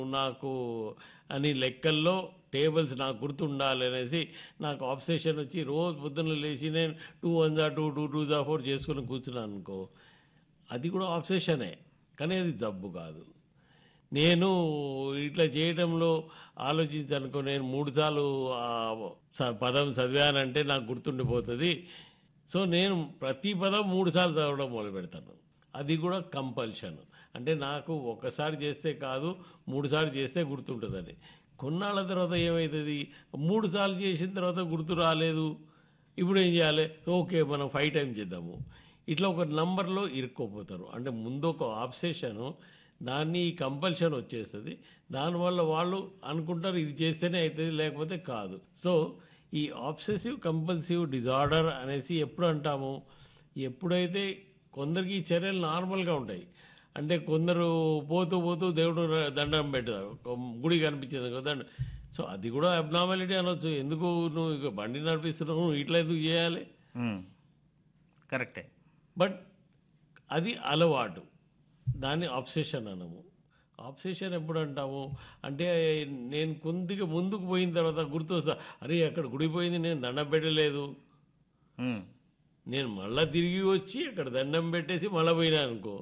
నాకు అని లెక్కల్లో టేబుల్స్ నాకు గుర్తుండాలి అనేసి నాకు ఆబ్సెషన్ వచ్చి రోజు పొద్దున్న లేచి నేను టూ వన్ జా టూ టూ టూ జా ఫోర్ చేసుకుని కూర్చున్నాను అనుకో అది కూడా ఆబ్సెషనే కానీ అది జబ్బు కాదు నేను ఇట్లా చేయడంలో ఆలోచించనుకో నేను మూడు సార్లు ఆ స- పదం చదివానంటే నాకు గుర్తుండిపోతుంది సో నేను ప్రతి పదం మూడు సార్లు చదవడం మొదలు పెడతాను అది కూడా కంపల్షన్ అంటే నాకు ఒకసారి చేస్తే కాదు మూడు సార్లు చేస్తే గుర్తుంటుందని కొన్నాళ్ళ తర్వాత ఏమవుతుంది మూడు సార్లు చేసిన తర్వాత గుర్తు రాలేదు ఇప్పుడు ఏం చేయాలి ఓకే మనం ఫైవ్ టైం చేద్దాము ఇట్లా ఒక నంబర్లో ఇరుక్కోపోతారు అంటే ముందు ఒక ఆబ్సెషన్ దాన్ని ఈ కంపల్షన్ వచ్చేస్తుంది దానివల్ల వాళ్ళు అనుకుంటారు ఇది చేస్తేనే అవుతుంది లేకపోతే కాదు సో ఈ ఆబ్సెసివ్ కంపల్సివ్ డిజార్డర్ అనేసి ఎప్పుడు అంటాము ఎప్పుడైతే కొందరికి ఈ చర్యలు నార్మల్గా ఉంటాయి అంటే కొందరు పోతూ పోతూ దేవుడు దండం పెడతారు ఒక గుడి కనిపించింది కదా దండం సో అది కూడా అబ్నార్మాలిటీ అనొచ్చు ఎందుకు నువ్వు ఇక బండి నడిపిస్తున్నావు నువ్వు ఇట్లా ఎందుకు చేయాలి మ్మ్. కరెక్టే బట్ అది అలవాటు దాన్ని ఆబ్సెషన్ అనము ఆబ్సెషన్ ఎప్పుడు అంటాము అంటే నేను కొద్దిగా ముందుకు పోయిన తర్వాత గుర్తొస్తా అరే అక్కడ గుడి పోయింది నేను దండం పెట్టలేదు మ్మ్. నేను మళ్ళా తిరిగి వచ్చి అక్కడ దండం పెట్టేసి మళ్ళీ పోయినా అనుకో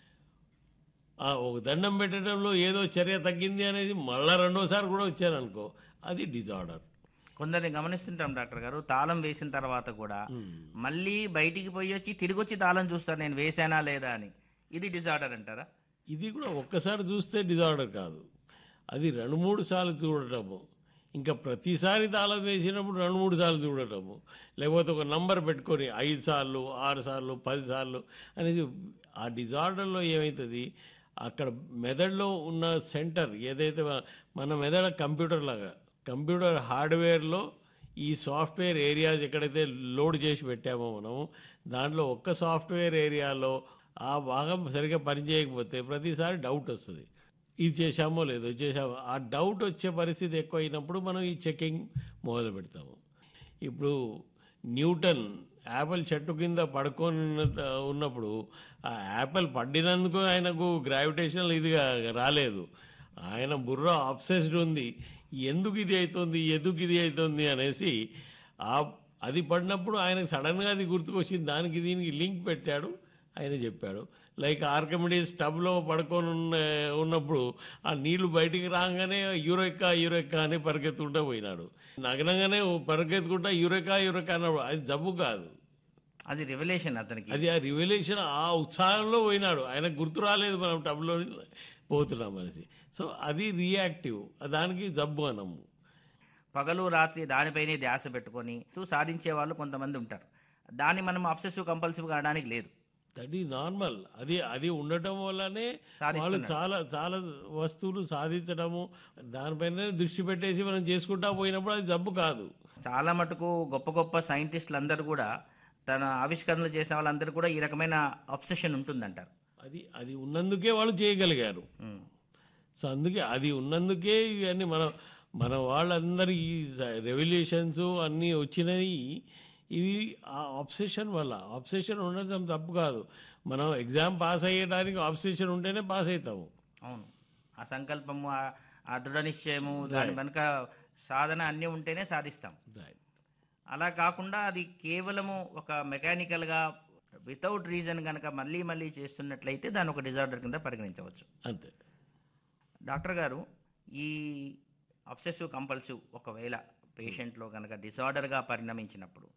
ఆ ఒక దండం పెట్టడంలో ఏదో చర్య తగ్గింది అనేది మళ్ళా రెండోసారి కూడా వచ్చాను అనుకో అది డిజార్డర్ కొందరిని గమనిస్తుంటాం డాక్టర్ గారు తాళం వేసిన తర్వాత కూడా మళ్ళీ బయటికి పోయి వచ్చి తిరిగి వచ్చి తాళం చూస్తారు నేను వేసానా లేదా అని ఇది డిజార్డర్ అంటారా ఇది కూడా ఒక్కసారి చూస్తే డిజార్డర్ కాదు అది రెండు మూడు సార్లు చూడటము ఇంకా ప్రతిసారి తాళం వేసినప్పుడు రెండు మూడు సార్లు చూడటము లేకపోతే ఒక నంబర్ పెట్టుకొని ఐదు సార్లు ఆరు సార్లు పది సార్లు అనేది ఆ డిజార్డర్లో ఏమవుతుంది అక్కడ మెదడులో ఉన్న సెంటర్ ఏదైతే మన- మన మెదడు కంప్యూటర్ లాగా కంప్యూటర్ హార్డ్వేర్లో ఈ సాఫ్ట్వేర్ ఏరియాస్ ఎక్కడైతే లోడ్ చేసి పెట్టామో మనము దాంట్లో ఒక్క సాఫ్ట్వేర్ ఏరియాలో ఆ భాగం సరిగ్గా పనిచేయకపోతే ప్రతిసారి డౌట్ వస్తుంది ఇది చేశామో లేదో ఇది చేశామో ఆ డౌట్ వచ్చే పరిస్థితి ఎక్కువ అయినప్పుడు మనం ఈ చెకింగ్ మొదలు పెడతాము ఇప్పుడు న్యూటన్ యాపిల్ చెట్టు కింద పడుకొని ఉన్న- ఉన్నప్పుడు ఆ యాపిల్ పడినందుకు ఆయనకు గ్రావిటేషనల్ ఇదిగా రాలేదు ఆయన బుర్ర అబ్సెస్డ్ ఉంది ఎందుకు ఇది అవుతుంది ఎందుకు ఇది అవుతుంది అనేసి ఆ అది పడినప్పుడు ఆయనకు సడన్గా అది గుర్తుకొచ్చింది దానికి దీనికి లింక్ పెట్టాడు ఆయన చెప్పాడు లైక్ ఆర్కమిడీస్ టబ్లో పడుకొని ఉన్న ఉన్నప్పుడు ఆ నీళ్లు బయటికి రాగానే యూరెక్కా యూరెక్కా అని పరిగెత్తుకుంటూ పోయినాడు నగనంగానే పరిగెత్తుకుంటా యూరెకా యూరెకా అన్నాడు అది జబ్బు కాదు అది రివల్యూషన్ అతనికి అది ఆ రివల్యూషన్ ఆ ఉత్సాహంలో పోయినాడు ఆయనకు గుర్తు రాలేదు మనం టబ్లో పోతున్నాం అనేసి సో అది రియాక్టివ్ దానికి జబ్బు అనము పగలు రాత్రి దానిపైనే ధ్యాస పెట్టుకొని సో సాధించే వాళ్ళు కొంతమంది ఉంటారు దాన్ని మనం అబ్సెసివ్ కంపల్సివ్ కావడానికి లేదు దట్ ఈ నార్మల్ అది అది ఉండటం వల్లనే వాళ్ళు సాధిస్తున్నారు. చాలా చాలా వస్తువులు సాధించడము దానిపైన దృష్టి పెట్టేసి మనం చేసుకుంటా పోయినప్పుడు అది జబ్బు కాదు చాలా మటుకు గొప్ప గొప్ప సైంటిస్టులు అందరూ కూడా తన ఆవిష్కరణలు చేసిన వాళ్ళందరూ కూడా ఈ రకమైన అబ్సెషన్ ఉంటుందంటారు అది అది ఉన్నందుకే వాళ్ళు చేయగలిగారు మ్మ్. సో అందుకే అది ఉన్నందుకే ఇవన్నీ మన మన వాళ్ళందరూ ఈ రెవల్యూషన్స్ అన్నీ వచ్చినాయి ఇవి ఆ ఆబ్సెషన్ వల్ల ఆబ్సెషన్ ఉండడం తప్పు కాదు మనం ఎగ్జామ్ పాస్ అయ్యడానికి ఆబ్సెషన్ ఉంటేనే పాస్ అవుతాము అవును ఆ సంకల్పము ఆ- ఆ దృఢ నిశ్చయము దాని వెనుక సాధన అన్నీ ఉంటేనే సాధిస్తాం Right. అలా కాకుండా అది కేవలము ఒక మెకానికల్గా వితౌట్ రీజన్ కనుక మళ్ళీ మళ్ళీ చేస్తున్నట్లయితే దాన్ని ఒక డిజార్డర్ కింద పరిగణించవచ్చు అంతే డాక్టర్ గారు ఈ అబ్సెసివ్ కంపల్సివ్ ఒకవేళ పేషెంట్లో కనుక డిజార్డర్గా పరిణమించినప్పుడు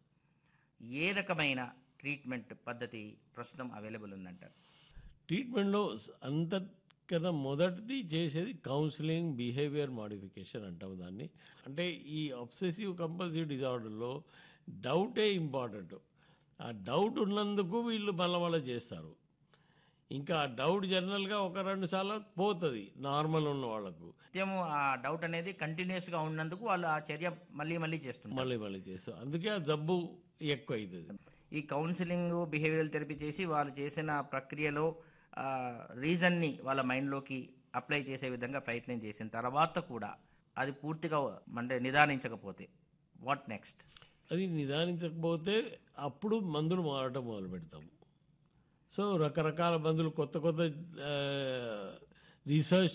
ఏ రకమైన ట్రీట్మెంట్ పద్ధతి ప్రస్తుతం అవైలబుల్ ఉందంటారు ట్రీట్మెంట్లో అంతకన్నా మొదటిది చేసేది కౌన్సిలింగ్ బిహేవియర్ మాడిఫికేషన్ అంటాం దాన్ని అంటే ఈ అబ్సెసివ్ కంపల్సివ్ డిజార్డర్లో డౌటే ఇంపార్టెంట్ ఆ డౌట్ ఉన్నందుకు వీళ్ళు మళ్ళీ మళ్ళీ చేస్తారు ఇంకా ఆ డౌట్ జనరల్గా ఒక రెండు సార్లు పోతుంది నార్మల్ ఉన్న వాళ్ళకు నిత్యము ఆ డౌట్ అనేది కంటిన్యూస్గా ఉన్నందుకు వాళ్ళు ఆ చర్య మళ్ళీ మళ్ళీ చేస్తుంటారు మళ్ళీ మళ్ళీ చేస్తారు అందుకే ఆ జబ్బు ఎక్కువ అవుతుంది ఈ కౌన్సిలింగ్ బిహేవియరల్ థెరపీ చేసి వాళ్ళు చేసిన ప్రక్రియలో ఆ, రీజన్ని వాళ్ళ మైండ్లోకి అప్లై చేసే విధంగా ప్రయత్నం చేసిన తర్వాత కూడా అది పూర్తిగా అంటే నిదానించకపోతే వాట్ నెక్స్ట్ అది నిదానించకపోతే అప్పుడు మందులు మారటం మొదలు పెడతాము సో రకరకాల మందులు కొత్త కొత్త రీసెర్చ్